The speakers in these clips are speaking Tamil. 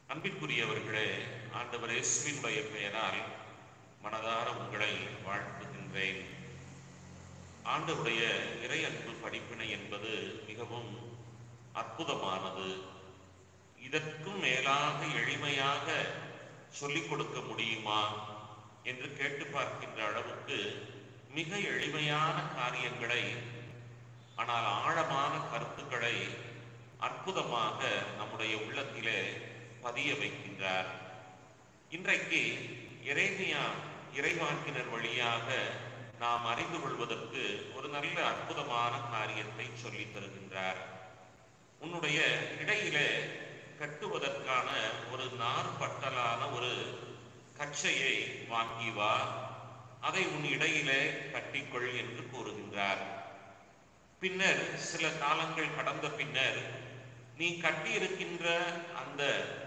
அன்பிற்குரியவர்களே ஆண்டவர் இயேசுவினுடைய பெயரால் மனதார உங்களை வாழ்த்துகின்றேன் ஆண்டவருடைய இறை அன்பு படிப்பினை என்பது மிகவும் அற்புதமானது இதற்கும் மேலாக எளிமையாக சொல்லிக் கொடுக்க முடியுமா என்று கேட்டு பார்க்கின்ற அளவுக்கு மிக எளிமையான காரியங்களை ஆனால் ஆழமான கருத்துக்களை அற்புதமாக நம்முடைய உள்ளத்திலே பதிய வைக்கின்றார் இன்றைக்கு எரேமியா இறைவாக்கினர் வழியாக நாம் அறிந்து கொள்வதற்கு ஒரு நல்ல அற்புதமான காரியத்தை சொல்லித் தருகின்றார் உன்னுடைய இடையிலே கட்டுவதற்கான ஒரு நார்பட்டலான ஒரு கச்சையை வாங்கி வா அதை உன் இடையிலே கட்டிக்கொள் என்று கூறுகின்றார் பின்னர் சில காலங்கள் கடந்த பின்னர் நீ கட்டியிருக்கின்ற அந்த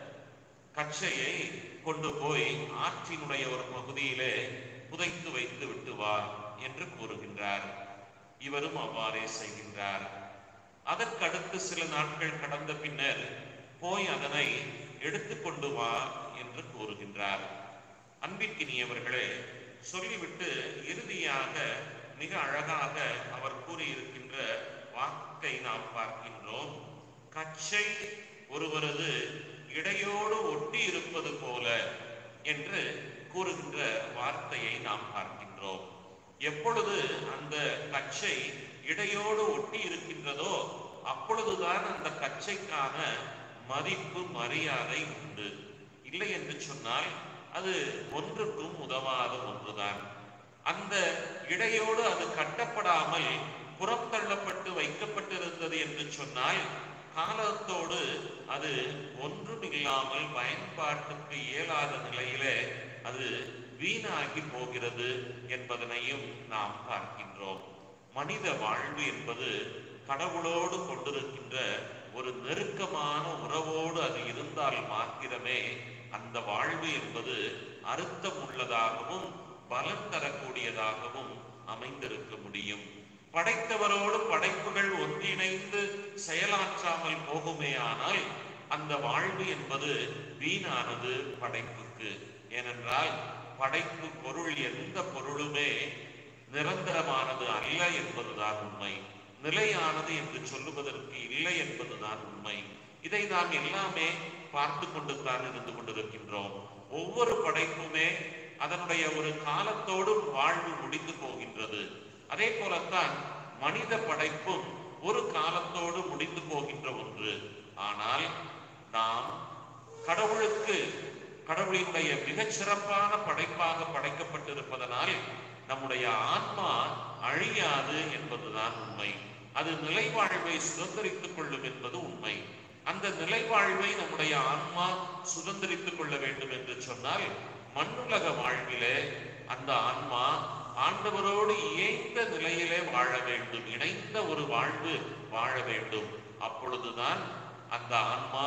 கச்சையை கொண்டு போய் ஆற்றினுடைய ஒரு பகுதியிலே புதைத்து வைத்து விட்டு வா என்று கூறுகின்றார் இவரும் அவ்வாறே செய்கின்றார் அதற்கடுத்து சில நாட்கள் கடந்த பின்னர் போய் அதனை எடுத்துக்கொண்டு வா என்று கூறுகின்றார் அன்பிற்கினியவர்களே சொல்லிவிட்டு இறுதியாக மிக அழகாக அவர் கூறியிருக்கின்ற வாக்கை நாம் பார்க்கின்றோம் கச்சை ஒருவரது இடையோடு ஒட்டி இருப்பது போல என்று கூறுகின்ற வார்த்தையை நாம் பார்க்கின்றோம் எப்பொழுது அந்த கச்சை இடையோடு ஒட்டி இருக்கின்றதோ அப்பொழுதுதான் அந்த கச்சைக்கான மதிப்பு மரியாதை உண்டு இல்லை என்று சொன்னால் அது ஒன்றுக்கும் உதவாத ஒன்றுதான் அந்த இடையோடு அது கட்டப்படாமல் புறத்தள்ளப்பட்டு வைக்கப்பட்டிருந்தது என்று சொன்னால் காலத்தோடு அது ஒன்றுமில்லாமல் பயன்பாட்டுக்கு இயலாத நிலையிலே அது வீணாகி போகிறது என்பதனையும் நாம் பார்க்கின்றோம் மனித வாழ்வு என்பது கடவுளோடு கொண்டிருக்கின்ற ஒரு நெருக்கமான உறவோடு அது இருந்தால் மாத்திரமே அந்த வாழ்வு என்பது அர்த்தம் உள்ளதாகவும் பலன் தரக்கூடியதாகவும் அமைந்திருக்க முடியும் படைத்தவரோடு படைப்புகள் ஒன்றிணைந்து செயலாற்றாமல் போகுமே ஆனால் அந்த வாழ்வு என்பது வீணானது படைப்புக்கு ஏனென்றால் படைப்பு பொருள் எந்த பொருளுமே நிரந்தரமானது அல்ல என்பதுதான் உண்மை நிலையானது என்று சொல்லுவதற்கு இல்லை என்பதுதான் உண்மை இதை நாம் எல்லாமே பார்த்து கொண்டுதான் இருந்து கொண்டிருக்கின்றோம் ஒவ்வொரு படைப்புமே அதனுடைய ஒரு காலத்தோடு வாழ்வு முடிந்து போகின்றது அதே போலத்தான் மனித படைப்பும் ஒரு காலத்தோடு முடிந்து போகின்ற ஒன்று ஆனால் நாம் கடவுளுக்கு கடவுளினுடைய மிகச் சிறப்பான படைப்பாக படைக்கப்பட்டிருப்பதனால் நம்முடைய ஆன்மா அழியாது என்பதுதான் உண்மை அது நிலைவாழ்வை சுதந்திரித்துக் கொள்ளும் என்பது உண்மை அந்த நிலைவாழ்வை நம்முடைய ஆன்மா சுதந்திரித்துக் கொள்ள வேண்டும் என்று சொன்னால் மண்ணுலக வாழ்விலே அந்த ஆன்மா ஆண்டவரோடு இயைந்த நிலையிலே வாழ வேண்டும் இணைந்த ஒரு வாழ்வு வாழ வேண்டும் அப்பொழுதுதான் அந்த ஆன்மா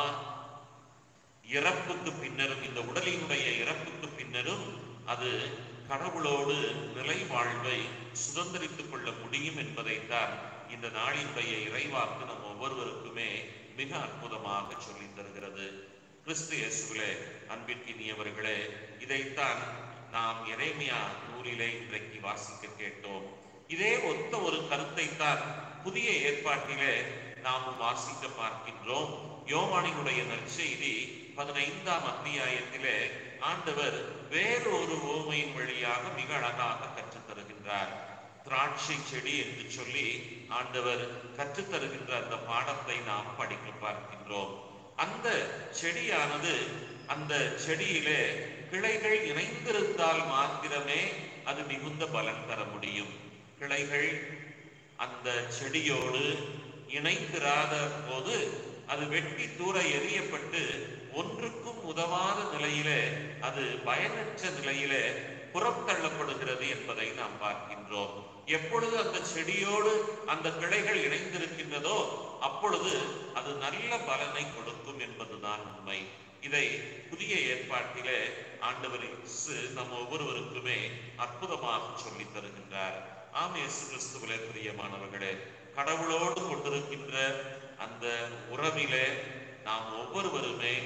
இறப்புக்கு பின்னரும் இந்த உடலினுடைய இறப்புக்கு பின்னரும் அது கடவுளோடு நிலை வாழ்வை சுதந்திரித்துக் கொள்ள முடியும் என்பதைத்தான் இந்த நாளினுடைய இறைவாக்கு நம் ஒவ்வொருவருக்குமே மிக அற்புதமாக சொல்லித் தருகிறது கிறிஸ்து இயேசுவிலே அன்பிற்கினியவர்களே இதைத்தான் நாம் எரேமியா நூலிலே இன்றைக்கு வாசிக்க கேட்டோம் இதே ஒத்த ஒரு கருத்தை தான் புதிய ஏற்பாட்டிலே நாம் வாசிக்க பார்க்கின்றோம் யோவானினுடைய நற்செய்தி பதினைந்தாம் அத்தியாயத்திலே ஆண்டவர் வேறொரு ஓமையின் வழியாக மிக அழகாக கற்றுத் தருகின்றார் திராட்சை செடி என்று சொல்லி ஆண்டவர் கற்றுத் தருகின்ற அந்த பாடத்தை நாம் படிக்க பார்க்கின்றோம் அந்த செடியானது அந்த செடியிலே கிளைகள் இணைந்திருந்தால் மாத்திரமே அது மிகுந்த பலன் தர முடியும் கிளைகள் அந்த செடியோடு இணைந்திராத போது அது வெட்டி தூர எறியப்பட்டு ஒன்றுக்கும் உதவாத நிலையிலே அது பயனற்ற நிலையிலே புறத்தள்ளப்படுகிறது என்பதை நாம் பார்க்கின்றோம் எப்பொழுது அந்த செடியோடு அந்த கிளைகள் இணைந்திருக்கின்றதோ அப்பொழுது அது நல்ல பலனை கொடுக்கும் என்பதுதான் உண்மை இதை புதிய ஏற்பாட்டிலே ஆண்டவர் இயேசு நம் ஒவ்வொருவருக்குமே அற்புதமாக சொல்லித் தருகின்றார் ஆம் இயேசு கிறிஸ்துவிலே பிரியமானவர்களே கடவுளோடு கொண்டிருக்கின்ற அந்த உறவிலே நாம் ஒவ்வொருவருமே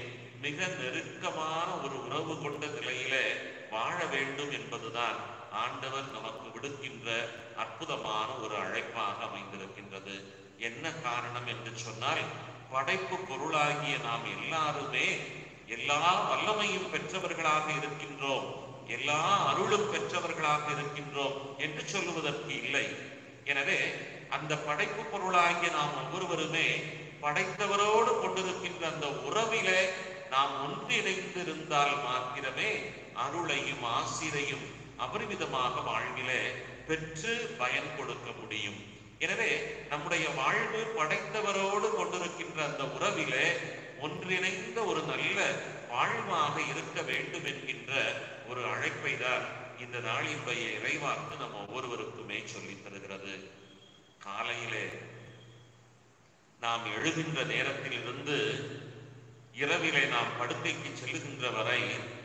மிக நெருக்கமான ஒரு உறவு கொண்ட நிலையிலே வாழ வேண்டும் என்பதுதான் ஆண்டவர் நமக்கு விடுக்கின்ற அற்புதமான ஒரு அழைப்பாக அமைந்திருக்கின்றது என்ன காரணம் என்று சொன்னால் படைப்பு பொருளாகிய நாம் எல்லாருமே எல்லா வல்லமையும் பெற்றவர்களாக இருக்கின்றோம் எல்லா அருளும் பெற்றவர்களாக இருக்கின்றோம் என்று சொல்லுவதற்கு இல்லை எனவே அந்த படைப்பு பொருளாகிய நாம் ஒவ்வொருவருமே படைத்தவரோடு கொண்டிருக்கின்ற அந்த உறவிலே நாம் ஒன்றிணைந்திருந்தால் மாத்திரமே அருளையும் ஆசிரையும் அபரிமிதமாக வாழ்விலே பெற்று பயன் கொடுக்க முடியும் எனவே நம்முடைய வாழ்வு படைத்தவரோடு கொண்டிருக்கின்ற அந்த உறவிலே ஒன்றிணைந்த ஒரு நல்ல வாழ்வாக இருக்க வேண்டும் என்கின்ற ஒரு அழைப்பை தான் இந்த நாளினுடைய இறைவாக்கு நம்ம ஒவ்வொருவருக்குமே சொல்லித் தருகிறது காலையிலே நாம் எழுகின்ற நேரத்திலிருந்து இரவிலே நாம் படுக்கைக்கு செல்லுகின்ற வரை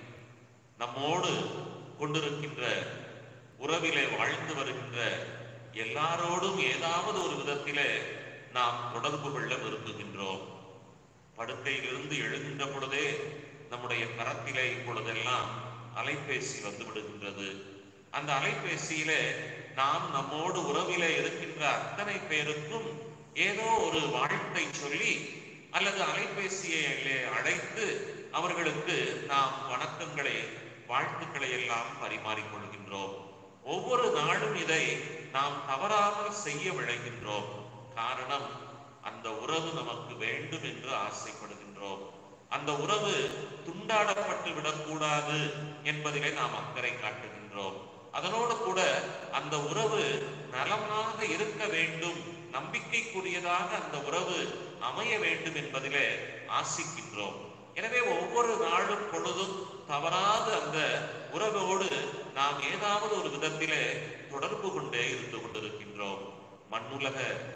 நம்மோடு கொண்டிருக்கின்ற உறவிலே வாழ்ந்து வருகின்ற எல்லாரோடும் ஏதாவது ஒரு விதத்திலே நாம் தொடர்பு கொள்ள விரும்புகின்றோம் படுக்கையிலிருந்து எழுகின்ற பொழுதே நம்முடைய கரத்திலே இப்பொழுதெல்லாம் அலைபேசி வந்து விடுகின்றது அந்த அலைபேசியிலே நாம் நம்மோடு உறவிலே இருக்கின்ற அத்தனை பேருக்கும் ஏதோ ஒரு வாழ்த்தை சொல்லி அல்லது அலைபேசியை அழைத்து அவர்களுக்கு நாம் வணக்கங்களை வாழ்த்துக்களை எல்லாம் பரிமாறிக்கொள்கின்றோம் ஒவ்வொரு நாளும் இதை நாம் தவறாமல் செய்ய விளைகின்றோம் காரணம் அந்த உறவு நமக்கு வேண்டும் என்று ஆசைப்படுகின்றோம் அந்த உறவு துண்டாடப்பட்டு விடக்கூடாது என்பதிலே நாம் அக்கறை காட்டுகின்றோம் அதனோடு கூட அந்த உறவு நலமாக இருக்க வேண்டும் நம்பிக்கைக்குரியதாக அந்த உறவு அமைய வேண்டும் என்பதிலே ஆசிக்கின்றோம் எனவே ஒவ்வொரு நாளும் பொழுதும் தவறாது அந்த உறவோடு நாம் ஏதாவது ஒரு விதத்திலே தொடர்பு கொண்டே இருந்து கொண்டிருக்கின்றோம் மண்ணுலக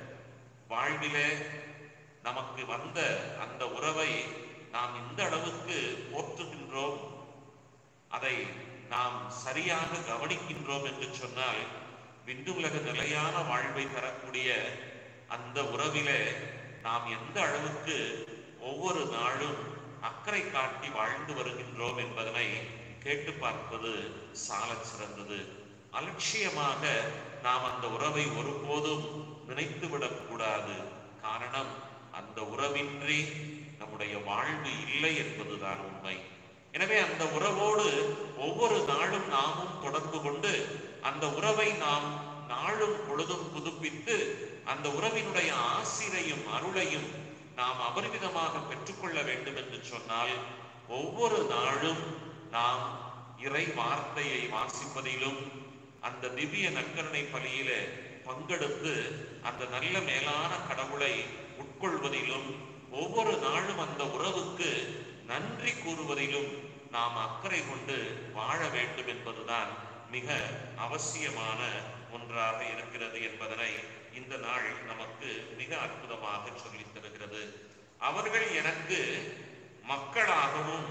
வாழ்விலே நமக்கு வந்த அந்த உறவை நாம் இந்த அளவுக்கு போற்றுகின்றோம் அதை நாம் சரியாக கவனிக்கின்றோம் என்று சொன்னால் விண்ணுலக நிலையான வாழ்வை தரக்கூடிய அந்த உறவிலே நாம் எந்த அளவுக்கு ஒவ்வொரு நாளும் அக்கறை காட்டி வாழ்ந்து வருகின்றோம் என்பதனை கேட்டு பார்ப்பது சாலச் சிறந்தது அலட்சியமாக நாம் அந்த உறவை ஒருபோதும் நினைத்து விடக்கூடாது காரணம் அந்த உறவின்றி நம்முடைய வாழ்வு இல்லை என்பதுதான் உண்மை எனவே அந்த உறவோடு ஒவ்வொரு நாளும் நாமும் தொடர்பு கொண்டு அந்த உறவை நாம் நாளும் பொழுதும் புதுப்பித்து அந்த உறவினுடைய ஆசிரையும் அருளையும் நாம் அபரிமிதமாக பெற்றுக்கொள்ள வேண்டும் என்று சொன்னால் ஒவ்வொரு நாளும் நாம் இறை வார்த்தையை வாசிப்பதிலும் அந்த திவ்ய நற்கருணை பலியில பங்கெடுத்து அந்த நல்ல மேலான கடவுளை உட்கொள்வதிலும் ஒவ்வொரு நாளும் அந்த உறவுக்கு நன்றி கூறுவதிலும் நாம் அக்கறை கொண்டு வாழ வேண்டும் என்பதுதான் மிக அவசியமான ஒன்றாக இருக்கிறது என்பதனை இந்த நாள் நமக்கு மிக அற்புதமாக சொல்லித் தருகிறது அவர்கள் எனக்கு மக்களாகவும்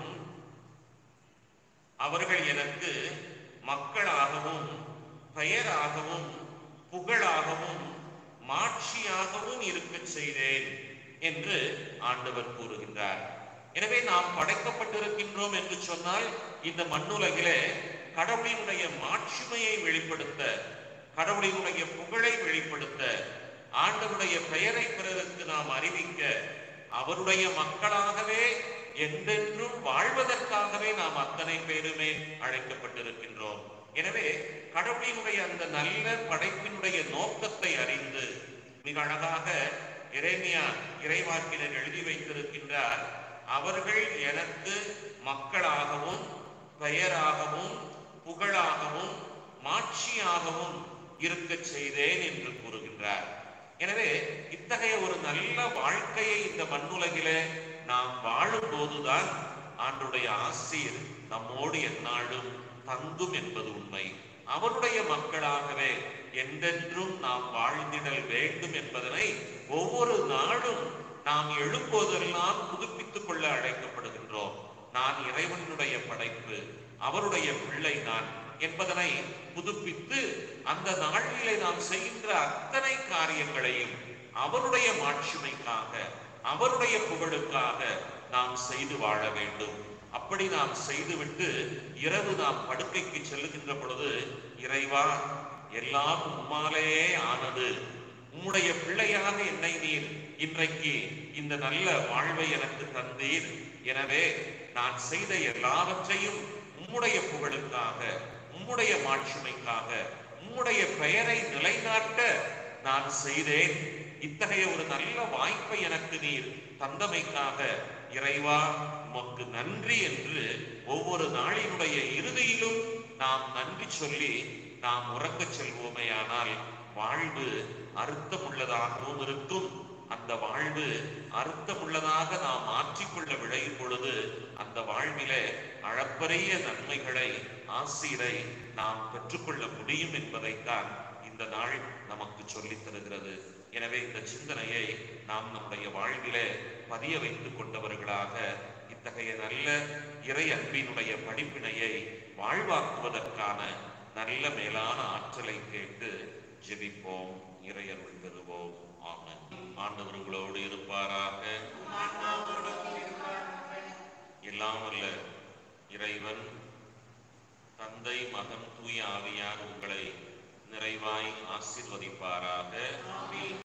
அவர்கள் எனக்கு மக்களாகவும் பெயராகவும் புகழாகவும் மாட்சியாகவும் இருக்கச் செய்தேன் என்று ஆண்டவர் கூறுகின்றார் எனவே நாம் படைக்கப்பட்டிருக்கின்றோம் என்று சொன்னால் இந்த மண்ணுலகிலே கடவுளினுடைய மாட்சிமையை வெளிப்படுத்த கடவுளினுடைய புகழை வெளிப்படுத்த ஆண்டவருடைய பெயரை பிறருக்கு நாம் அறிவிக்க அவருடைய மக்களாகவே என்றென்றும் வாழ்வதற்காகவே நாம் அத்தனை பேருமே அழைக்கப்பட்டிருக்கின்றோம் எனவே கடவுளினுடைய அந்த நல்ல படைப்பினுடைய நோக்கத்தை அறிந்து மிக அழகாக இறைமையா இறைவாக்கினர் எழுதி வைத்திருக்கின்றார் அவர்கள் எனக்கு மக்களாகவும் பெயராகவும் புகழாகவும் மாட்சியாகவும் இருக்கச் செய்தேன் என்று கூறுகின்றார் எனவே இத்தகைய ஒரு நல்ல வாழ்க்கையை இந்த மண்ணுலகிலே நாம் வாழும் போதுதான் ஆண்டுடைய ஆசீர் நம்மோடு எந்நாளும் தங்கும் என்பது உண்மை அவருடைய மக்களாகவே என்றென்றும் நாம் வாழ்ந்திடல் வேண்டும் என்பதனை ஒவ்வொரு நாளும் நாம் எழும்போதெல்லாம் புதுப்பித்துக் கொள்ள அழைக்கப்படுகின்றோம் நான் இறைவனுடைய படைப்பு அவருடைய பிள்ளை நான் என்பதனை புதுப்பித்து அந்த நாளிலே நாம் செய்கின்ற அத்தனை காரியங்களையும் அவருடைய மாட்சிமைக்காக அவருடைய புகழுக்காக நாம் செய்து வாழ வேண்டும் அப்படி நாம் செய்துவிட்டு இரவு நாம் படுக்கைக்கு செல்லுகின்ற பொழுது இறைவா எல்லாம் உம்மாலேயே ஆனது உம்முடைய பிள்ளையாக என்னை நீர் இன்றைக்கு இந்த நல்ல வாழ்வை எனக்கு தந்தீர் எனவே நான் செய்த எல்லாவற்றையும் உம்முடைய புகழுக்காக உம்முடைய மாட்சிமைக்காக உம்முடைய பெயரை நிலைநாட்ட நான் செய்தேன் இத்தகைய ஒரு நல்ல வாய்ப்பை எனக்கு நீர் தந்தமைக்காக இறைவா உமக்கு நன்றி என்று ஒவ்வொரு நாளினுடைய இறுதியிலும் நாம் நன்றி சொல்லி நாம் உறங்கச் செல்வோமேயானால் வாழ்வு அர்த்தமுள்ளதாகவும் இருக்கும் அந்த வாழ்வு அர்த்தமுள்ளதாக நாம் மாற்றிக்கொள்ள விழையும் பொழுது அந்த வாழ்விலே அளப்பரிய நன்மைகளை ஆசீரை நாம் பெற்றுக்கொள்ள முடியும் என்பதைத்தான் இந்த நாள் நமக்கு சொல்லித் தருகிறது எனவே இந்த சிந்தனையை நாம் நம்முடைய வாழ்விலே பதிய வைத்துக் கொண்டவர்களாக இத்தகைய நல்ல இறை அன்பினுடைய படிப்பினையை வாழ்வாக்குவதற்கான நல்ல மேலான ஆற்றலை கேட்டு ஜெபிப்போம் இறையருள் பெறுவோம் ஆமென் ஆண்டவர் உங்களோடு இருப்பாராக எல்லாம் வல்ல இறைவன் தந்தை மகன் தூய ஆவியார் உங்களை நிறைவாய் ஆசீர்வதிப்பாராக